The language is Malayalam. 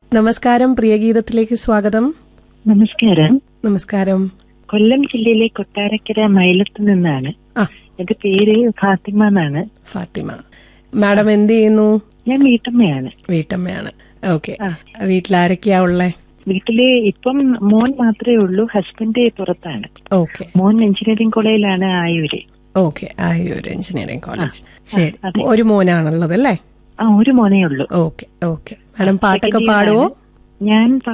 നമസ്കാരം പ്രിയഗീതത്തിലേക്ക് സ്വാഗതം നമസ്കാരം നമസ്കാരം കൊല്ലം ജില്ലയിലെ കൊട്ടാരക്കര മൈലത്ത് നിന്നാണ് ആ എന്റെ പേര് ഫാത്തിമ എന്നാണ് ഫാത്തിമ മാഡം എന്ത് ചെയ്യുന്നു ഞാൻ വീട്ടമ്മയാണ് വീട്ടമ്മയാണ് ഓക്കെ ആ. വീട്ടിലാരൊക്കെയാ ഉള്ളേ വീട്ടില് ഇപ്പം മോൻ മാത്രമേ ഉള്ളൂ ഹസ്ബൻഡ് പുറത്താണ് ഓക്കെ മോൻ എഞ്ചിനീയറിംഗ് കോളേജിലാണ് Ayoor okay Ayoor engineering college ശരി അതെ. ഒരു മോനാണുള്ളത് അല്ലേ ആ ഒരു മോനേ ഉള്ളൂ ഓക്കെ ഓക്കെ മാഡം പാട്ടൊക്കെ Second year പാടുവോ ആണ്. ഞാൻ